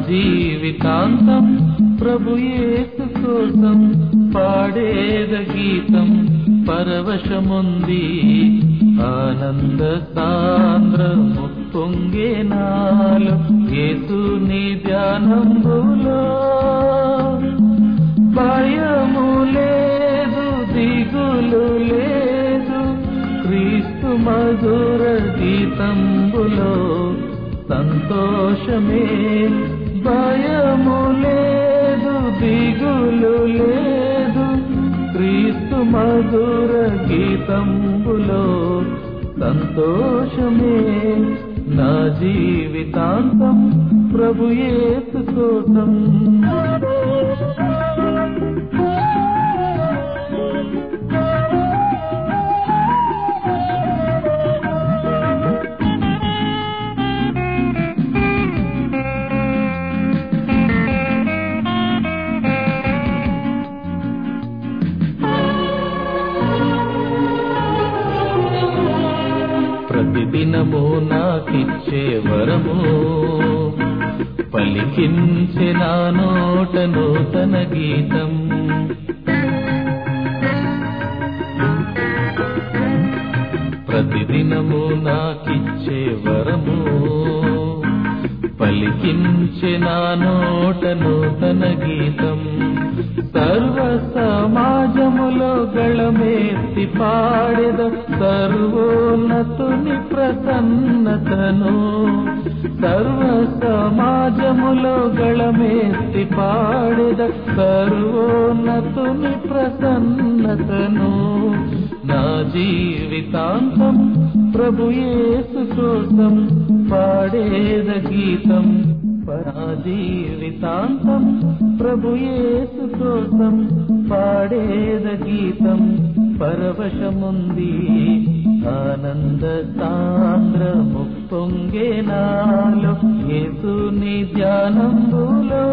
జీవితాంతం ప్రభు యేసు కోసం పాడేద గీతం పరవశముంది ఆనంద సాంద్రము పొంగే నాలో యేసుని ధ్యానంబులో భయము లేదు దిగులు లేదు క్రీస్తు మధుర గీతంబులో సంతోషమే భయము లేదు దిగులు లేదు క్రీస్తు మధుర గీతంబులో సంతోషమే నా జీవితాంతం ప్రభు యేసు కోసం ప్రతిదినము నాకిచ్చే వరము పలికించే నా నోట నూతన గీతం ప్రతిదినము నాకిచ్చే వరము పలికించే నా నోట నూతన గీతం సర్వ సమాజములో గళమేత్తి పాడెద సర్వోన్నతుని ప్రసన్నతను సర్వ సమాజములో గళమేత్తి పాడెద సర్వోన్నతుని ప్రసన్నతను నా జీవితాంతం ప్రభు యేసు కోసం పాడేద గీతం నా జీవితాంతం ప్రభు యేసు కోసం పాడేద గీతం పరవశముంది ఆనంద సాంద్రము పొంగే నాలో యేసుని ధ్యానంబులో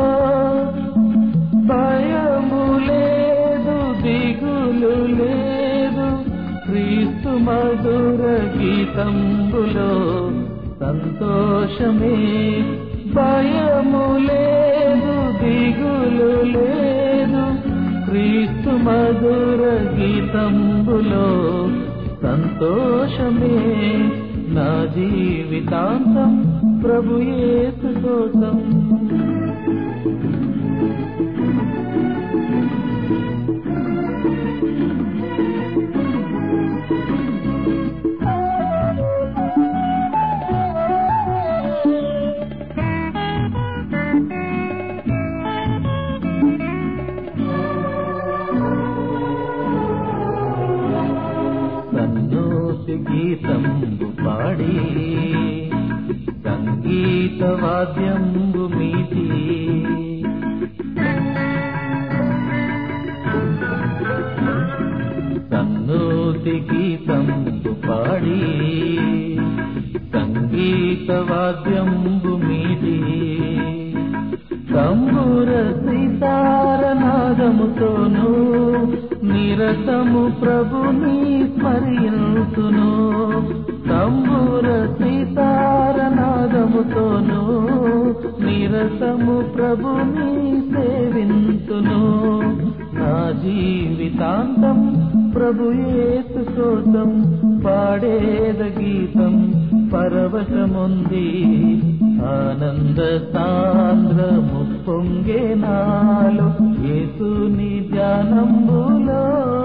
భయము లేదు దిగులు లేదు క్రీస్తు మధుర గీతంబులో సంతోషమే భయము లేదు దిగులు లేదు క్రీస్తు మధుర గీతంబులో సంతోషమే నా జీవితాంతం ప్రభు యేసు కోసం సన్నోసి గీతంబు పాడి సంగీత వాద్యంబు మీటి సన్నోసి గీతంబు పాడి సంగీత వాద్యంబు మీటి తంబుర సీతారనాదముతోను నిరతము ప్రభుని స్మరింతును తంబుర సీతారనాదముతోను నిరతము ప్రభుని సేవింతును నా జీవితాంతం ప్రభు యేసు కోసం పాడేద గీతం పరవశముంది ఆనంద సాంద్రము పొంగే నాలో యేసుని ధ్యానంబులో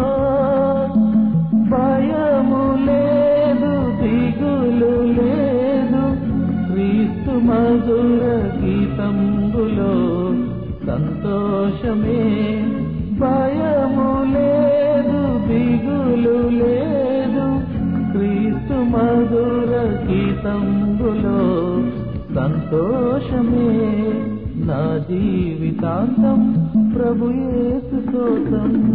భయము లేదు దిగులు లేదు క్రీస్తు మధుర గీతంబులో సంతోషమే భయము లేదు దిగులు లేదు క్రీస్తు మధుర గీతంబులో సంతోషమే నా జీవితాంతం ప్రభు యేసు కోసం